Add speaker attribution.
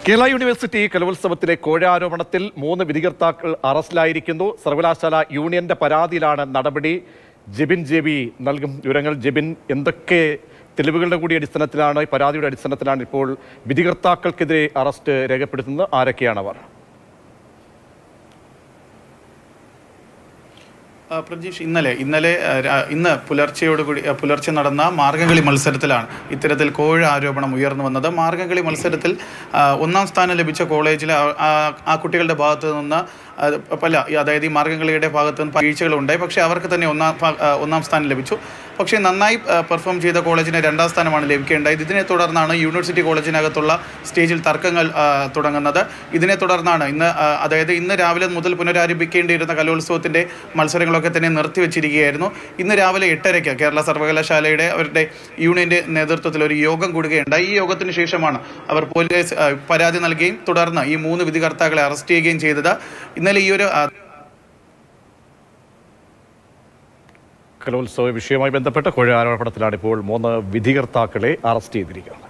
Speaker 1: Kerala university കലോത്സവത്തിലെ കോഴാരോപണത്തിൽ മൂന്ന് വിധികർത്താക്കൾ അറസ്റ്റിലായിരിക്കുന്നു സർവകലാശാല യൂണിയന്റെ പരാതിയിലാണ് നടപടി ജെബിൻ ജെബി നൽകും വിവരങ്ങൾ ജെബിൻ എന്തൊക്കെ തെളിവുകളുടെ കൂടി അടിസ്ഥാനത്തിലാണ് ഈ പരാതിയുടെ അടിസ്ഥാനത്തിലാണ് ഇപ്പോൾ വിധികർത്താക്കൾക്കെതിരെ അറസ്റ്റ് രേഖപ്പെടുത്തുന്നത് ആരൊക്കെയാണ് അവർ
Speaker 2: ആ, പ്രജീഷ് ഇന്നലെ ഇന്നലെ ആ, രാ- ഇന്ന് പുലർച്ചയോടുകൂടി ആ, പുലർച്ചെ നടന്ന മാർഗംകളി മത്സരത്തിലാണ് ഇത്തരത്തിൽ കോഴ ആരോപണം ഉയർന്നു വന്നത് മാർഗംകളി മത്സരത്തിൽ ആ, ഒന്നാം സ്ഥാനം ലഭിച്ച കോളേജിലെ ആ- ആ- ആ കുട്ടികളുടെ ഭാഗത്ത് നിന്ന് ആ, പല ഈ അതായത് ഈ മാർഗംകളിയുടെ ഭാഗത്ത് നിന്ന് വീഴ്ചകളുണ്ടായി പക്ഷേ അവർക്ക് തന്നെ ഒന്നാം ഭാ- ആ, ഒന്നാം സ്ഥാനം ലഭിച്ചു പക്ഷേ നന്നായി പെർഫോം ചെയ്ത കോളേജിന് രണ്ടാം സ്ഥാനമാണ് ലഭിക്കേണ്ടത് ഇതിനെ തുടർന്നാണ് യൂണിവേഴ്സിറ്റി കോളേജിനകത്തുള്ള സ്റ്റേജിൽ തർക്കങ്ങൾ ആ, തുടങ്ങുന്നത് ഇതിനെ തുടർന്നാണ് ഇന്ന് ആ, അതായത് ഇന്ന് രാവിലെ മുതൽ പുനരാരംഭിക്കേണ്ടിയിരുന്ന കലോത്സവത്തിൻ്റെ മത്സരങ്ങളൊക്കെ തന്നെ നിർത്തിവെച്ചിരിക്കുകയായിരുന്നു ഇന്ന് രാവിലെ എട്ടരയ്ക്ക് കേരള സർവകലാശാലയുടെ അവരുടെ യൂണിയന്റെ നേതൃത്വത്തിൽ ഒരു യോഗം കൂടുകയുണ്ടായി ഈ യോഗത്തിന് ശേഷമാണ് അവർ പോലീസ് ആ, പരാതി നൽകുകയും തുടർന്ന് ഈ മൂന്ന് വിധികർത്താക്കളെ അറസ്റ്റ് ചെയ്യുകയും ചെയ്തത് ഇന്നലെ ഈ ഒരു ആ,
Speaker 1: കലോത്സവ വിഷയവുമായി ബന്ധപ്പെട്ട കോഴ ആരോപണത്തിലാണ് ഇപ്പോൾ മൂന്ന് വിധികർത്താക്കളെ അറസ്റ്റ് ചെയ്തിരിക്കുന്നത്